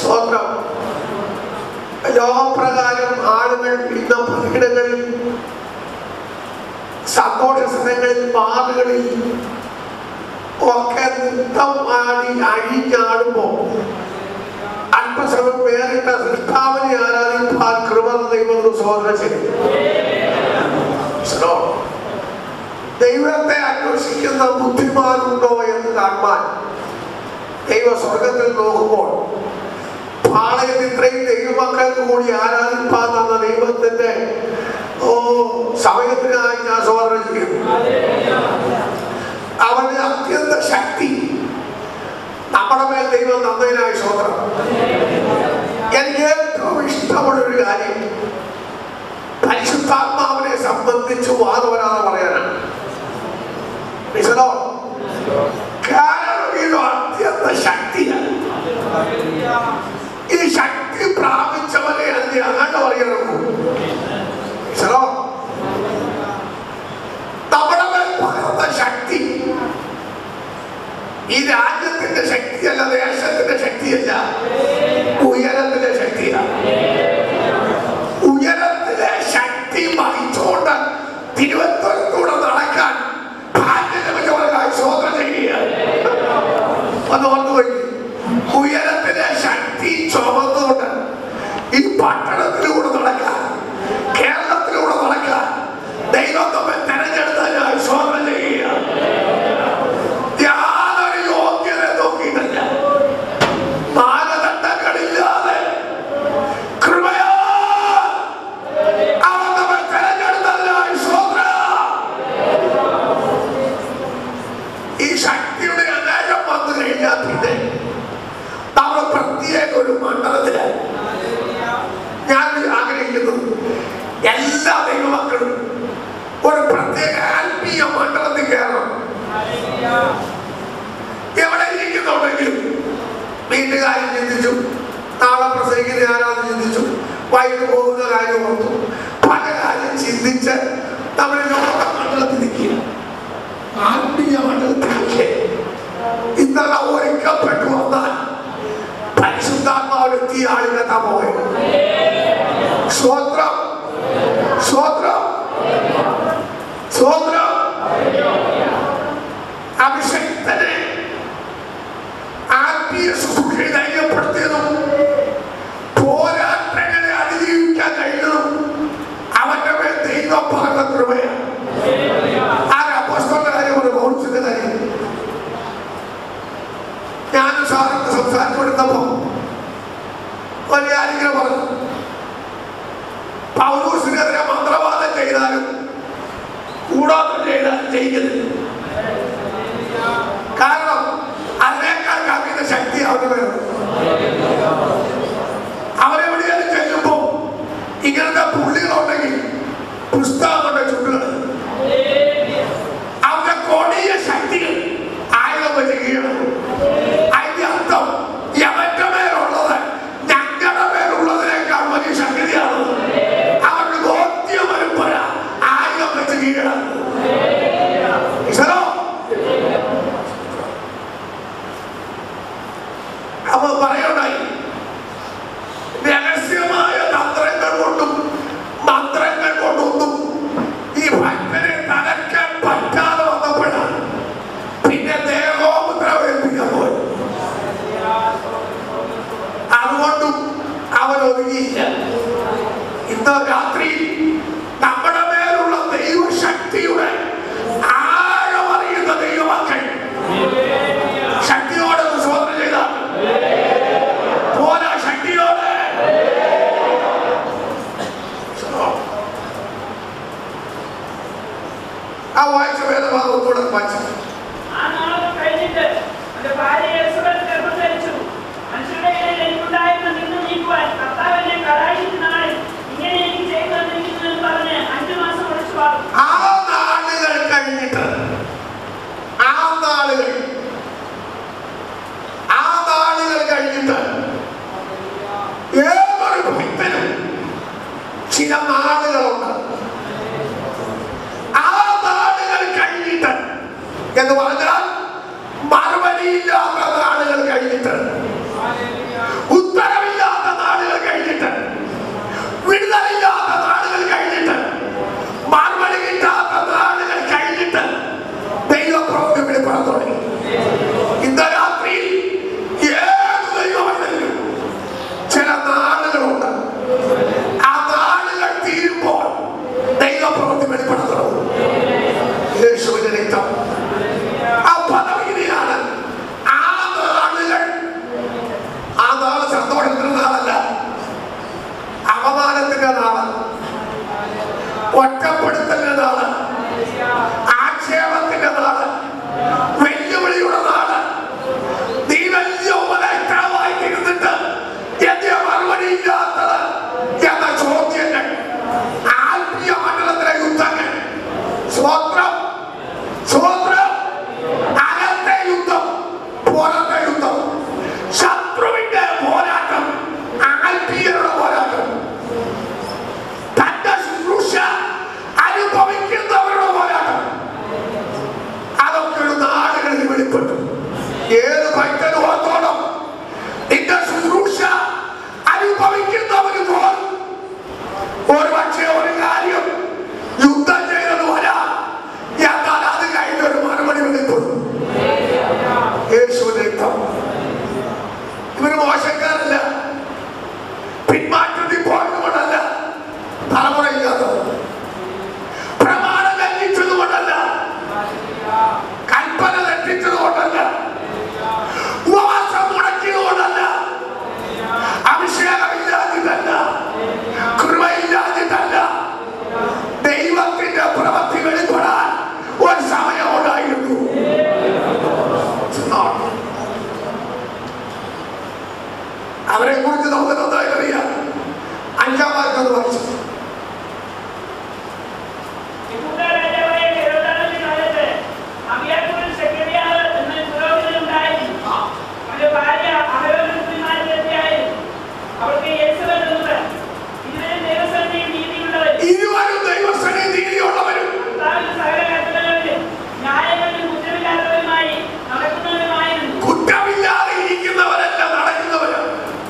സ്തോത്രം ലോകപ്രകാരം ആളുകൾ ഇന്ന് പലയിടങ്ങളിൽ സന്തോഷ സ്ഥലങ്ങളിൽ ബാറുകളിൽ ഒക്കെ നൃത്തം ആടി അഴിഞ്ഞാടുമ്പോ അല്പസമയം വേറിട്ട സൃഷ്ടാവിനെ ആരാധിപ്പാൻ കൃപ ദൈവം സോദര ചെയ്യും ശ്രോ. ദൈവത്തെ അന്വേഷിക്കുന്ന ബുദ്ധിമാനുണ്ടോ എന്ന് കാണുവാൻ ദൈവ സ്വർഗത്തിൽ നോക്കുമ്പോൾ പാളയത്തിൽ ഇത്രയും ദൈവമക്കൾക്ക് കൂടി ആരാധിപ്പാൻ തന്ന ദൈവത്തിന്റെ ഓ സമയത്തിനായി ഞാൻ സോദരം ചെയ്യുന്നു അവന്റെ അത്യന്ത ശക്തി നമ്മുടെ മേൽ ദൈവം തന്നതിനായി സോദരം എനിക്ക് ഏറ്റവും ഇഷ്ടമുള്ള ഒരു കാര്യം പരിശുദ്ധാത്മാവിനെ സംബന്ധിച്ച് വാദവരാതെ പറയാനാണ് മനസ്സിലോ കാരണം ഇത് അത്യന്ത ശക്തിയാണ് ഈ ശക്തി പ്രാപിച്ചവനെ അല്ല അങ്ങനെ പറയണമോ മനസ്സിലോ നമ്മുടെ മേൽ പകർന്ന ശക്തി ഈ രാജ്യത്തിന്റെ ശക്തിയല്ല ദേശത്തിന്റെ ശക്തിയല്ല ഉയരത്തിന്റെ ശക്തിയാണ് ഉയരത്തിലെ ശക്തി വഹിച്ചുകൊണ്ട് തിരുവനന്തപുരത്തൂടെ നടക്കാൻ ഭാഗ്യം ലഭിച്ചവർക്കായി ശോധന ചെയ്യുക അത് ഓർത്തുപോയി ഉയരത്തിലെ ശക്തി ചുമന്നുകൊണ്ട് ഈ പട്ടണത്തിലൂടെ നടക്കാൻ കേരളത്തിലൂടെ നടക്കാൻ ദൈവം നമ്മെ തെരഞ്ഞെടുത്തതിനായി ശോധന ചെയ്യുക യാതൊരു യോഗ്യത നോക്കിയിട്ടില്ല മാനദണ്ഡങ്ങളില്ലാതെ കൃപയാ അവൻ നമ്മെ തെരഞ്ഞെടുത്തതിനായി ശോധന ഈ ശക്തിയുടെ അനേകം വന്നു കഴിഞ്ഞാൽ പിന്നെ നമ്മൾ പ്രത്യേക ഒരു മണ്ഡലത്തിലാണ് ഞാൻ ആഗ്രഹിക്കുന്നത് എല്ലാ ദൈവമക്കളും ഒരു പ്രത്യേക ആത്മീയ മണ്ഡലത്തിൽ കയറണം എവിടെ ഇരിക്കുന്നുണ്ടെങ്കിലും വീട്ടുകാരും ചിന്തിച്ചു നാളെ പ്രസംഗിക്കുന്ന ആരാധന ചിന്തിച്ചു വൈകിട്ട് പോകുന്ന കാര്യം ഓർത്തു പല കാര്യം ചിന്തിച്ച് നമ്മൾ ലോക മണ്ഡലത്തിൽ നിൽക്കുക ആത്മീയ മണ്ഡലത്തിലേക്ക് ഇന്നലെ ഒരുക്കപ്പെട്ടു വന്നാൽ പരിശുദ്ധാത്മാവെത്തിയ ആളുകളെത്താ പോയത് സ്വോത്രം സ്വോത്രം സ്വോത്രം അഭിഷക്തനെ ആത്മീയ ശുശ്രൂഷയെ ധൈര്യപ്പെടുത്തിയതും പോരാട്ടങ്ങളെ അതിജീവിക്കാൻ കഴിഞ്ഞതും അവന്റെ മേൽ ദൈവം പകർന്ന കൃപയാണ് ആരാ അപ്പോസ്തലന്റെ കാര്യം ഒരു പൗരസിന്റെ കാര്യം ഞാനും സാറിന് സംസാരിച്ചുകൊണ്ടിരുന്നപ്പോ ഒരു കാര്യം ഇങ്ങനെ പറഞ്ഞു പൗരൂസിനെതിരെ മന്ത്രവാദം ചെയ്താലും കൂടാതെ ചെയ്താലും ചെയ്യുന്നില്ല കാരണം അതിനേക്കാൾ കവിത ശക്തി അവന് വേണം അവരെവിടെയാണ് ചെല്ലുമ്പോ ഇങ്ങനത്തെ പുള്ളികളുണ്ടെങ്കിൽ പുസ്തകം കൊണ്ട് ചുണ്ടുകൾ അവന്റെ കൊടിയ ശക്തികൾ ആയുധം വെച്ച് കീഴടക്കും അതിന്റെ അർത്ഥം യവന്റെ മേലുള്ളത് ഞങ്ങളുടെ മേലുള്ളതിനേക്കാൾ വലിയ ശക്തിയാണ് അവർക്ക് ബോധ്യം വരുമ്പോഴാ ആയുധം വെച്ച് കീഴടക്കും ഈശ്വരോ അപ്പൊ പറയണ്ടായി രഹസ്യമായ തന്ത്രങ്ങൾ കൊണ്ടും മന്ത്രങ്ങൾ കൊണ്ടൊന്നും ഈ ഭക്തനെ തകർക്കാൻ പറ്റാതെ വന്നപ്പോഴാണ് പിന്നെ ദേഹോപദ്രവേൽപ്പിക്കാൻ പോയി അതുകൊണ്ടും അവൻ ഒതുങ്ങിയില്ല ഇന്ന് രാത്രി നമ്മുടെ മേലുള്ള ദൈവശക്തിയുടെ ആഴമറിയുന്ന ദൈവമക്കൾ ശക്തിയോടെ ഒന്ന് ശോധന ചെയ്താൽ പോരാ ശക്തിയോടെ ആ വായിച്ച വേദഭാഗം ഒന്നുകൂടെ വായിച്ചു ആ നാളുകൾ കഴിഞ്ഞിട്ട് അവന്റെ ഭാര്യ എലിസബത്ത് ഗർഭം ധരിച്ചു. മനുഷ്യരുടെ ഇടയിൽ എനിക്കുണ്ടായിരുന്ന നിന്ദ നീക്കുവാൻ കർത്താവ് എന്നെ കടായിച്ച നാളിൽ ഇങ്ങനെ എനിക്ക് ചെയ്തു തന്നിരിക്കുന്നു എന്ന് പറഞ്ഞ് അഞ്ചു മാസം ഒളിച്ചു വാങ്ങും ആ നാളുകൾ കഴിഞ്ഞിട്ട് ആ നാളുകൾ ആ നാളുകൾ കഴിഞ്ഞിട്ട് ഏതൊരു ഭക്തനും ചില നാളുകളുണ്ട് ആ നാളുകൾ കഴിഞ്ഞിട്ട് എന്ന് പറഞ്ഞാൽ മറുപടിയില്ലാത്ത നാളുകൾ കഴിഞ്ഞിട്ട് ഉത്തരം ഇവര് മോശക്കാരല്ല പിന്മാറ്റത്തിൽ പോയതുകൊണ്ടല്ല തലമുറയില്ലാത്തത് പ്രമാണം ലംഘിച്ചത് കൊണ്ടല്ല കൽപ്പന തെറ്റിച്ചത് കൊണ്ടല്ല ഉപവാസം മുടക്കിയത് കൊണ്ടല്ല അഭിഷേകമില്ലാതിട്ടല്ല കൃപയില്ലാതിട്ടല്ല ദൈവത്തിന്റെ പ്രവൃത്തി വെളിപ്പെടാൻ ഒരു സമയം ഉണ്ടായിരുന്നു അവരെ കുറിച്ച് നമുക്ക് നന്നായി അറിയാം അഞ്ചാം വാർത്തത് വായിച്ചു യഹൂദ രാജാവായ ഹെരോദാവിന്റെ കാലത്ത് അബിയാക്കൂറിൽ സെക്രട്ടറിയാവ് എന്ന പുരോഹിതനുണ്ടായിരുന്നു. അവന്റെ ഭാര്യ അഹരോന്റെ പുത്രിമാരിലൊക്കെയായിരുന്നു. അവൾക്ക് യെസബെൽ എന്നത് ഇരുവരും ദൈവസന്നിധിയിൽ നീതിയുള്ളവരും ഇരുവരും ദൈവസ്ഥനെ നീതിയുള്ളവരും കർത്താവിന്റെ സകല കൽപ്പനകളിലും ന്യായങ്ങളിലും കുറ്റമില്ലാത്തവരുമായി നടക്കുന്നവരുമായിരുന്നു. കുറ്റമില്ലാതെ ഇരിക്കുന്നവരല്ല നടക്കുന്നവര്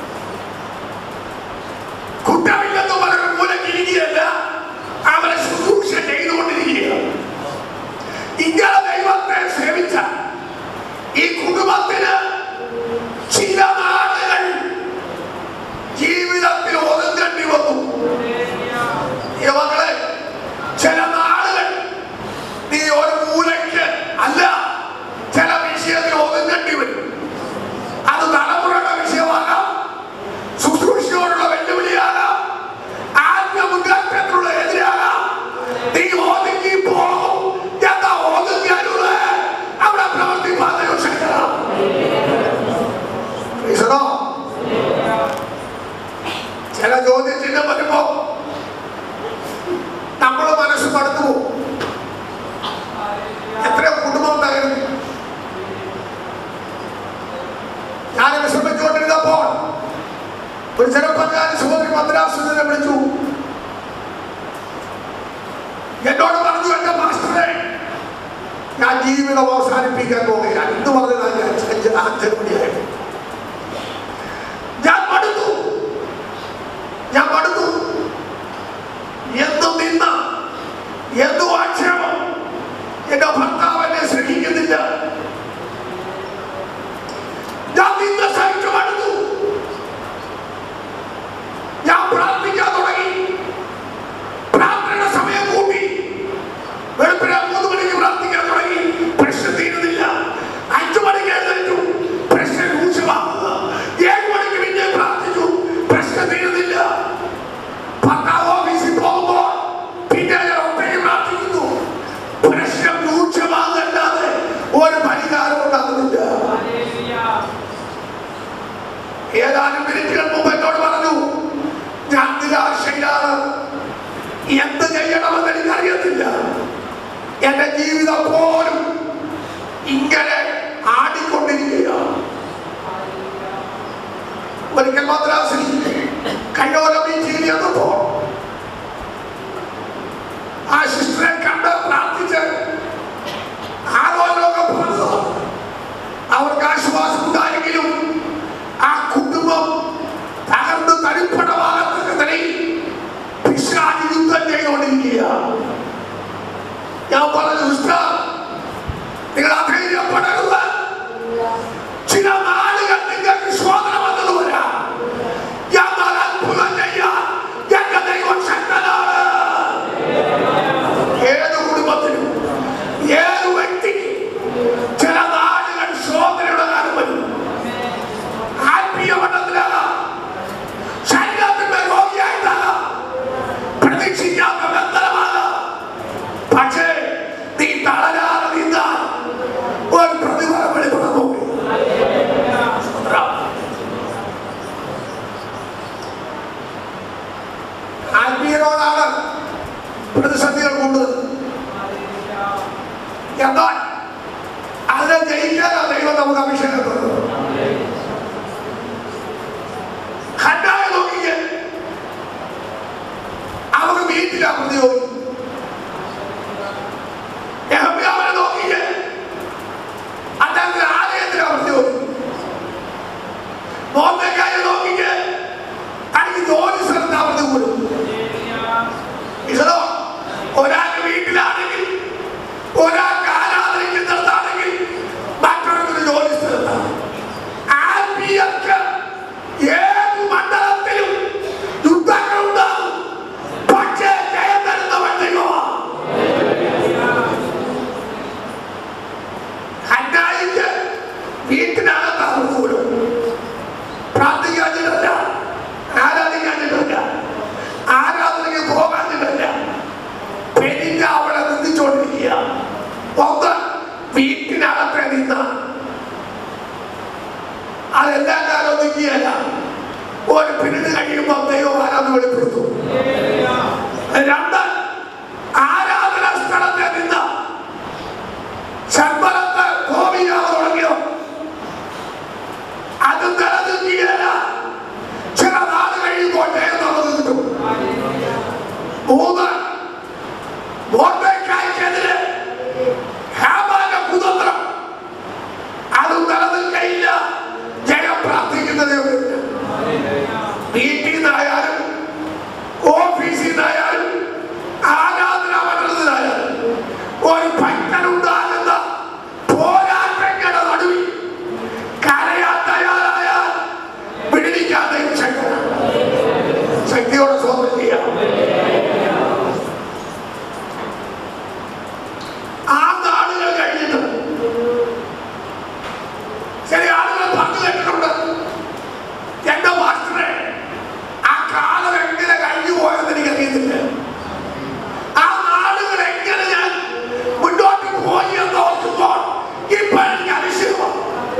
കുറ്റമില്ലെന്ന് പറഞ്ഞ മൂലക്കിരിക്കുകയല്ല അവരെ ശുശ്രൂഷ ചെയ്തുകൊണ്ടിരിക്കുക ഇങ്ങനെ ദൈവത്തെ സേവിച്ച ഈ കുടുംബത്തിന് ചില നാളുകൾ ജീവിതത്തിൽ ഒതുങ്ങേണ്ടി വന്നു ഈ മക്കളെ ചില നാളുകൾ നീ ഒരു മൂലയ്ക്ക് അല്ല ചില വിഷയത്തിൽ ഒതുങ്ങേണ്ടി വരും അത് തലമുറയുടെ വിഷയമാകാം ശുശ്രൂഷയോടുള്ള വെല്ലുവിളിയാകാം ആത്മമുന്നേറ്റത്തിനുള്ള എതിരാകാം നീ ഒതുങ്ങി പോകും എന്താ ഒതുങ്ങരുത് അവിടെ പ്രവർത്തിപ്പാൻ ക്ഷണിക്കണം ഈശ്വരോ, ചില ചോദ്യചിഹ്നം വരുമ്പോ നമ്മൾ മനസ്സ് മടുത്തു പോകും എത്രയോ കുടുംബം തകരുന്നു ഞാൻ വിശ്രമിച്ചുകൊണ്ടിരുന്നപ്പോൾ ഒരു ചെറുപ്പക്കാരൻ സഹോദരി മദ്രാസിനെ വിളിച്ചു എന്നോട് പറഞ്ഞു എന്റെ മാസ്റ്ററെ ഞാൻ ജീവിതം അവസാനിപ്പിക്കാൻ പോവുകയാണ് ഇന്ന് പറഞ്ഞതാണ് ഞാൻ അഞ്ച് അഞ്ച് മണിയായിട്ട് ഞാൻ മടുത്തു ഞാൻ മടുത്തു എന്തു നിന്ന എന്തു ആക്ഷേപം എന്റെ ഭർത്താവ് എന്നെ ശ്രമിക്കുന്നില്ല ഞാൻ നിന്ന് സഹിച്ചു മടുത്തു ഞാൻ പ്രാർത്ഥിക്കാൻ തുടങ്ങി പ്രാർത്ഥനയുടെ സമയം കൂട്ടി വെളുപ്പിനെ മൂന്ന് മണിക്ക് പ്രാർത്ഥിക്കാൻ തുടങ്ങി പ്രശ്നം തീരുന്നില്ല അഞ്ചു മണിക്ക് എഴുന്നേറ്റു പ്രശ്നം രൂക്ഷമാകുക ഏഴ് മണിക്ക് പിന്നെ പ്രാർത്ഥിച്ചു പ്രശ്നം തീരുന്നില്ല ഭർത്താവ് ഓഫീസിൽ പോകുമ്പോൾ പിന്നെ ഞാൻ ഒറ്റയ്ക്ക് പ്രാർത്ഥിക്കുന്നു പ്രശ്നം രൂക്ഷമാകല്ലാതെ ഒരു പരിഹാരം ഉണ്ടാകുന്നില്ല ഏതാനും മിനിറ്റുകൾ മുമ്പ് എന്നോട് പറഞ്ഞു ഞാൻ നിരാശയിലാണ് എന്ത് ചെയ്യണമെന്ന് എനിക്കറിയത്തില്ല എന്റെ ജീവിതം പോലും ഇങ്ങനെ ആടിക്കൊണ്ടിരിക്കുകയാണ് ഒരിക്കൽ മദ്രാസിൽ കയ്യോല മീറ്റിംഗിൽ ചെന്നപ്പോ ആ സിസ്റ്ററെ കണ്ട് പ്രാർത്ഥിച്ച് ആലോചന പറഞ്ഞു അവർക്ക് ആശ്വാസം ഉണ്ടായെങ്കിലും ആ കുടുംബം തകർന്ന് തരിപ്പണമാകത്തക്ക നിലയിൽ പിശാചി യുദ്ധം ചെയ്തുകൊണ്ടിരിക്കുക ഞാൻ പറഞ്ഞു സിസ്റ്റർ നിങ്ങൾ അധൈര്യപ്പെടരുത് ചില നാളുകൾ നിങ്ങൾക്ക് ശോധന വന്നത് വരാം എന്നാൽ അത്ഭുതം ചെയ്യാൻ എന്റെ ദൈവം ശക്തനാണ് ഏത് കുടുംബത്തിനും ഏത് വ്യക്തിക്കും ചില നാളുകൾ ശോധനയുടെ കാലം വരും ആത്മീയ മണ്ഡലത്തിലാകാം ശരീരത്തിന്റെ രോഗിയായിട്ടാകാം പ്രതീക്ഷിക്കാത്ത ബന്ധനമാകാം പക്ഷേ നീ തളരാതെ നിന്നാൽ ഒരു പ്രതിഫലം വെളിപ്പെടാൻ പോകും ആത്മീയരോടാണ് പ്രതിസന്ധികൾ കൂടുതൽ എന്നാൽ അതിനെ ജയിക്കാനാണ് ദൈവം നമുക്ക് അഭിഷേകം തന്നത് ഹന്നായെ നോക്കിക്കേ അവർക്ക് വീട്ടിലാ പ്രതിയോഗി യഹോവയെ നോക്കിക്കേ അദ്ദേഹത്തിന് ആലയത്തിലാ പ്രതിയോഗി മോർദെഖായെ നോക്കിക്കേ തനിക്ക് ജോലി സ്ഥലത്താ പ്രതികൂലം ഇതോ ഒരാൾക്ക് വീട്ടിലാണെങ്കിൽ ഒരാൾക്ക് ആരാധനിക്കുന്നിടത്താണെങ്കിൽ മറ്റൊരു ജോലി സ്ഥലത്താണ് ആത്മീയർക്ക് പിന്നിട്ട് കഴിയുമ്പോൾ ദൈവം ആരാന്ന് വെളിപ്പെടുത്തും രണ്ട് ആരാധന സ്ഥലത്തെ നിന്ന് ശമ്പളത്ത് ഭൂമിയാവ് തുടങ്ങിയോ അത് നിലനിൽക്കുകയല്ല ചില നാട് കഴിയുമ്പോൾ ജയം നമുക്ക് കിട്ടും മൂന്ന് മോർഡേക്കായ്ക്കെതിരെ ഹാമാന്റെ കുതന്ത്രം അത് നിലനിൽക്കയില്ല ജയം പ്രാർത്ഥിക്കുന്നതേ ഉള്ളൂ വീട്ടിൽ നിന്നായാലും ഓഫീസിൽ നിന്നായാലും ആരാധനാ മണ്ഡലത്തിലായാലും ഒരു ഭക്തനുണ്ടാകുന്ന പോരാട്ടങ്ങളുടെ നടുവിൽ കരയാൻ തയ്യാറായാൽ വിടുവിക്കാൻ ദൈവം ശക്തനാണ് ശക്തിയോടെ സ്വന്തം ചെയ്യാം ആ നാളുകൾ കഴിഞ്ഞിട്ട് ചില ആളുകൾ പറഞ്ഞു കേട്ടിട്ടുണ്ട് എന്റെ മാസ്റ്ററെ ആ കാലം എങ്ങനെ കഴിഞ്ഞു പോയെന്ന് എനിക്കറിയത്തില്ല ആ നാളുകൾ എങ്ങനെ ഞാൻ മുന്നോട്ട് പോയി എന്ന് ഓർക്കുമ്പോൾ ഇപ്പൊ എനിക്ക് അതിശയമാണ്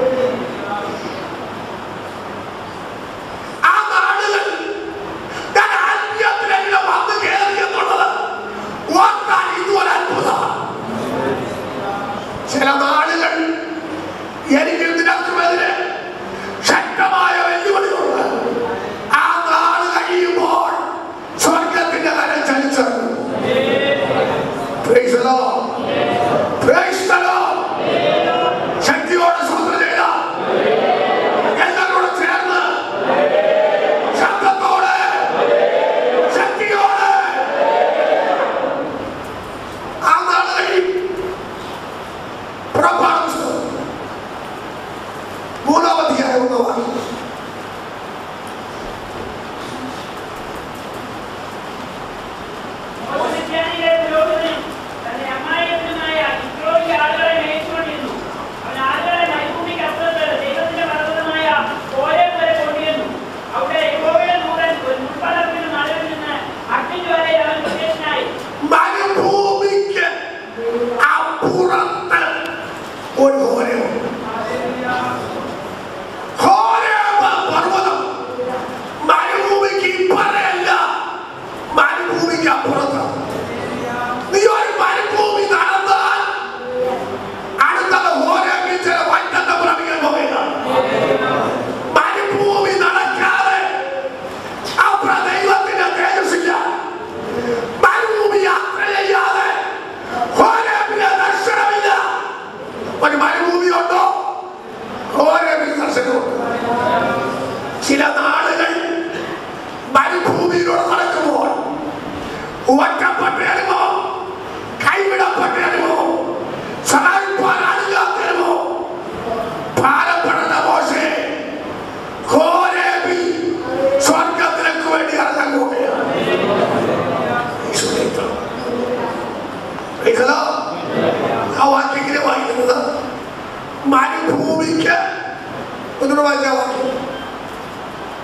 ആ നാളുകൾ ഞാൻ ആത്മീയത്തിലെങ്കിലും വന്ന് കയറി എന്നുള്ളത് ഓർത്താൻ ഇതുപോലെ അത്ഭുതമാണ് ചില നാളുകൾ എനിക്ക് നിനക്കുമെതിരെ ശക്തമായ വെല്ലുവിളിയുണ്ട് ആ നാൾ കഴിയുമ്പോൾ സ്വർഗത്തിന്റെ കരം ചലിച്ചിറങ്ങും Praise the Lord. Praise the Lord. ശക്തിയോടെ സ്വന്തം ചെയ്ത എല്ലാവരോടും ചേർന്ന് ശബ്ദത്തോടെ ശക്തിയോടെ ആ നാൾ കഴിയും പുറപ്പാട് പുസ്തകം മൂന്നാം അധ്യായം ഒന്ന് വായിക്കും ക്രിസ്ത്യാനിയിലെ പുരോഹിതനും തന്റെ അമ്മായിയപ്പനുമായ ഇസ്രോയിലെ ആളുകളെ മേയിച്ചുകൊണ്ടിരുന്നു. അവൻ ആളുകളെ മരുഭൂമിക്ക് അപ്പുറത്ത് ദൈവത്തിന്റെ പർവ്വതമായ ഹോരേബ് വരെ കൊണ്ടുവന്നു. അവിടെ യഹോവയുടെ ദൂതൻ ഒരു മുൾപടർപ്പിന് നടുവിൽ നിന്ന് അഗ്നിജ്വാലയിൽ അവൻ പ്രത്യക്ഷനായി. മരുഭൂമിക്ക് അപ്പുറത്ത് ഒരു ഹോരയുണ്ട് ഹോരേബ് പർവ്വതം മരുഭൂമിക്ക് ഇപ്പറയല്ല മരുഭൂമിക്ക് അപ്പുറത്ത് നീ ഒരു മരുഭൂമി നടന്നാൽ അടുത്തത് ഹോരേബിൽ ചില വൈദ്യുത പ്രമികൾ പോവുക മരുഭൂമി നടക്കാതെ അവിടെ ദൈവത്തിന്റെ തേജസ്സില്ല മരുഭൂമി യാത്ര ചെയ്യാതെ ഹോരേബിലെ ദർശനമില്ല ഒരു മരുഭൂമി ഉണ്ടോ ഹോരേബിൽ ദർശനമുണ്ട് ചില നാളുകൾ മരുഭൂമിയിലൂടെ നടക്കുമ്പോൾ ഒറ്റപ്പെട്ടേരുമോ കൈവിടപ്പെട്ടേരുമോ സഹായിപ്പാനാളില്ലാത്തരുമോ ഭാരപ്പെടുന്ന മോശെ ഹോരേബിൽ സ്വർഗത്തിലേക്ക് വേണ്ടി ഇറങ്ങാൻ പോവുകയാണ് ഈശോയിലേക്ക്. ഇതാ, ആ വാക്യത്തിലെ വായിക്കുന്നത് മരുഭൂമിക്ക് ഒന്നുകൂടെ വായിച്ചാ വാക്യം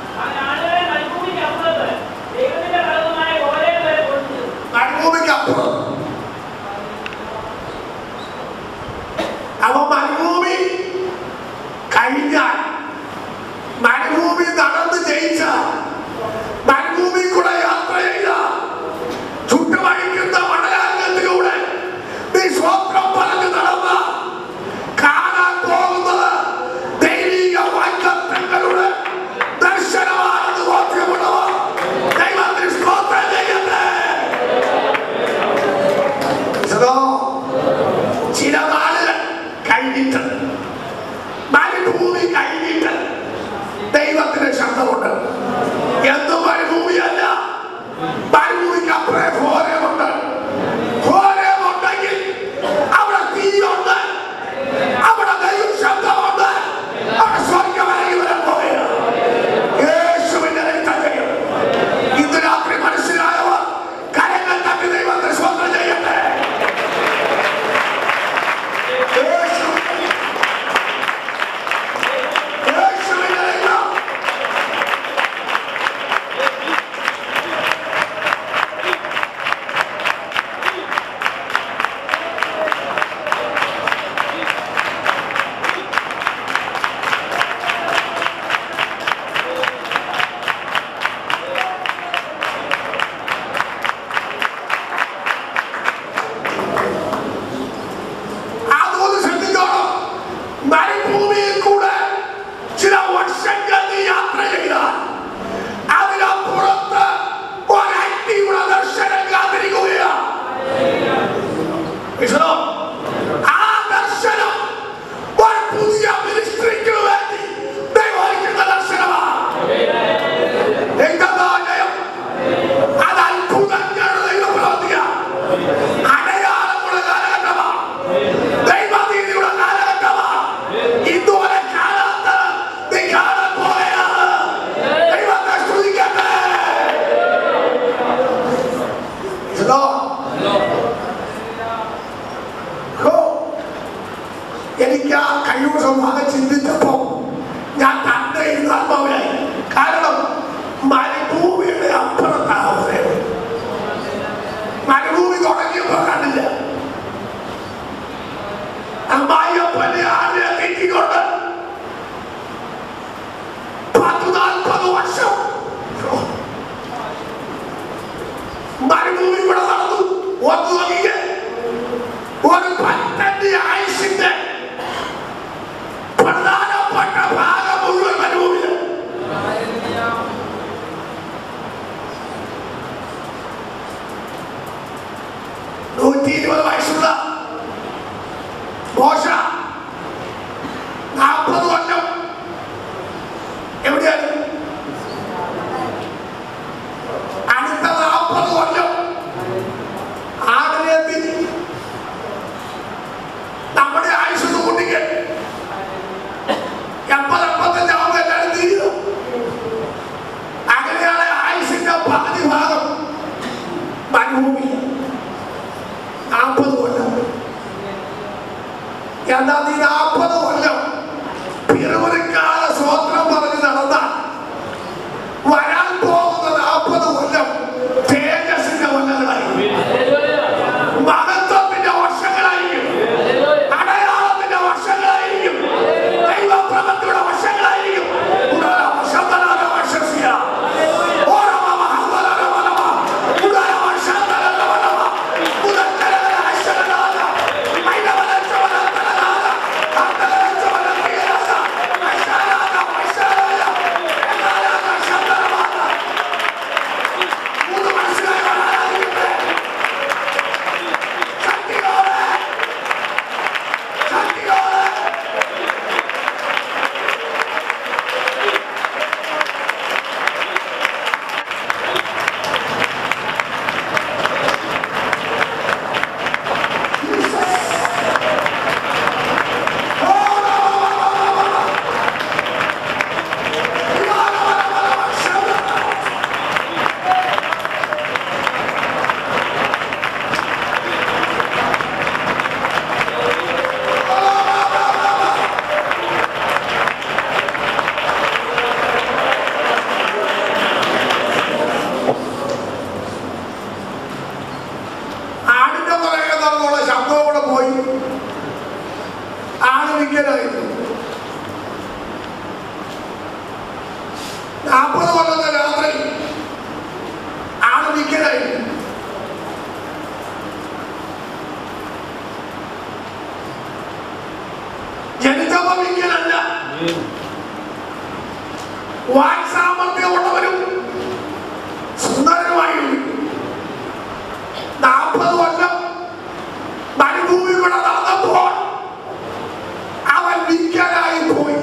വാക്സാമർഥ്യമുള്ളവരും സുന്ദരനുമായിരുന്നു നാൽപ്പത് കൊല്ലം മരുഭൂമി കൂടെ നടന്നപ്പോൾ അവൻ വിക്കലായി പോയി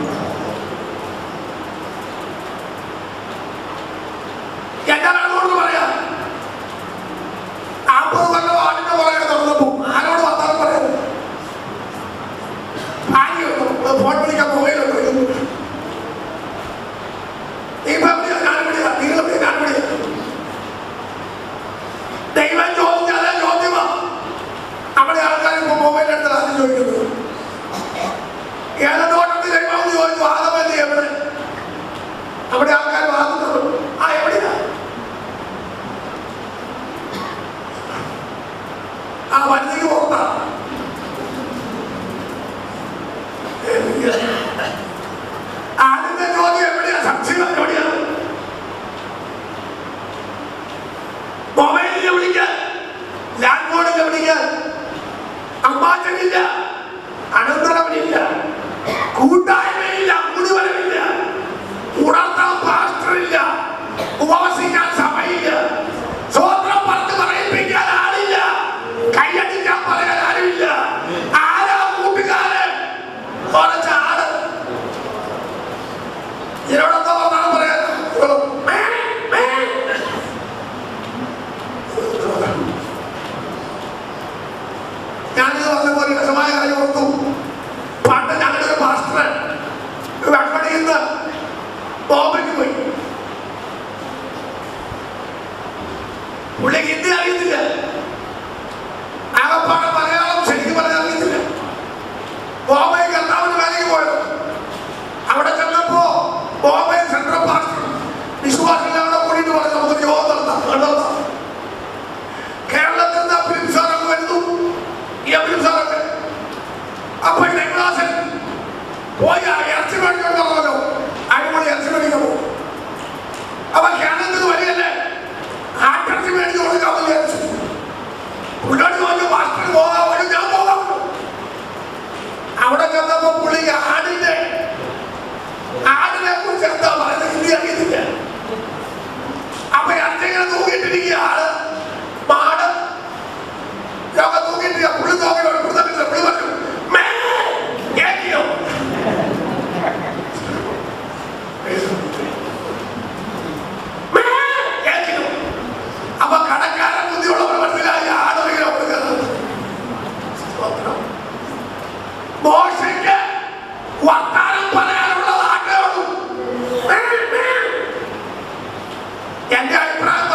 എന്താണ് അതുകൊണ്ട് പറയാം നാൽപ്പത് കൊല്ലം ആടിന്റെ പുറകെ നടന്നപ്പോ ആരോട് വർത്താനം പറയാൻ ഭാര്യയുണ്ടോ ഫോൺ വിളിക്കാൻ മൊബൈലുണ്ടോ നീ ഇപ്പൊ എവിടെയാ ഞാൻ എവിടെയാ നിങ്ങൾ എവിടെയാ ഞാൻ എവിടെയാ ദൈവം ചോദിച്ച അതേ ചോദ്യമാ നമ്മുടെ ആൾക്കാർ ഇപ്പൊ മൊബൈൽ എടുത്ത് ആദ്യം ചോദിക്കുന്നത് ഏത് തോട്ടത്തിൽ ദൈവം എന്ന് ചോദിച്ചു ആദമല്ലേ എവിടെ നമ്മുടെ ആൾക്കാർ വാങ്ങുന്നത് ആ എവിടെയാ ആ വണ്ടിക്ക് പുറത്താ ആദ്യത്തെ ചോദ്യം എവിടെയാ സംശയം എവിടെയാ മൊബൈലിൽ വിളിക്കാൻ ലാൻഡ് ഫോണിൽ വിളിക്കാൻ അമ്മാച്ചനില്ല അനന്തരവനില്ല കൂട്ടായ്മയില്ല മുഴുവനമില്ല ഉണർത്താൻ പാസ്റ്ററില്ല ഉപവസിക്കാൻ സമയമില്ല സ്വോത്രം പറഞ്ഞ് പറയിപ്പിക്കാൻ ആളില്ല കൈയടിക്കാൻ പറയാൻ ആരുമില്ല ആരാ കൂട്ടുകാരൻ കുറച്ച് ആള് ഇതിനോടൊക്കെ പറഞ്ഞാണ് പറയാൻ മേ, മേ. ഞാനിത് പറഞ്ഞപ്പോൾ ഒരു രസമായ കാര്യം ഓർത്തു പണ്ട് ഞങ്ങളുടെ ഒരു മാസ്റ്റർ വെട്ടടിയിൽ നിന്ന് ബോംബെക്ക് പോയി പുള്ളിക്ക് ഹിന്ദി അറിയത്തില്ല ആകപ്പാടെ മലയാളം ശരിക്കും പറയാൻ അറിയത്തില്ല ബോംബെ കർത്താവിന് വേലയ്ക്ക് പോയത് അവിടെ ചെന്നപ്പോ ബോംബെ സെൻട്രൽ മാസ്റ്റർ വിശ്വാസികളെ കൂടിയിട്ട് പറഞ്ഞു നമുക്ക് യോഗം നടത്താം നടത്താം കേരളത്തിൽ നിന്ന് അഭിനം സാറൊക്കെ വരുന്നു ഈ അഭിനം സാറൊക്കെ അപ്പൊ ഈ രംഗാസൻ പോയി ആ ഇറച്ചി മേടിക്കാൻ പറഞ്ഞല്ലോ അടിപൊളി ഇറച്ചി മേടിക്കാൻ പോകും അപ്പൊ കേരളത്തിൽ വരികയല്ലേ ആട്ടിറച്ചി മേടിച്ച് കൊടുക്കാമെന്ന് വിചാരിച്ചു പുള്ളിയോട് ചോദിച്ചു മാസ്റ്റർ പോകാൻ വഴി ഞാൻ പോകാം അവിടെ ചെന്നപ്പോ പുള്ളിക്ക് ആടിന്റെ ആടിനെ കുറിച്ച് എന്താ പറയുന്നത് ഹിന്ദി അറിയത്തില്ല അപ്പൊ ഇറച്ചിങ്ങനെ തൂക്കിയിട്ടിരിക്കുക ആള് മാട് യോഗ തൂക്കിയിട്ടിരിക്കുക പുള്ളി നോക്കിയിട്ട് പുള്ളി പുള്ളി പറഞ്ഞു "മേ, കേക്കിയോ?" "മേ, കേക്കിയോ?" അപ്പൊ കടക്കാരൻ ബുദ്ധിയുള്ളവർ മനസ്സിലായി ആടൊരിക്കലും കൊടുക്കുന്നത് സ്തോത്രം. മോശയ്ക്ക് വർത്താനം പറയാനുള്ള ആഗ്രഹമുള്ളൂ എന്റെ അഭിപ്രായം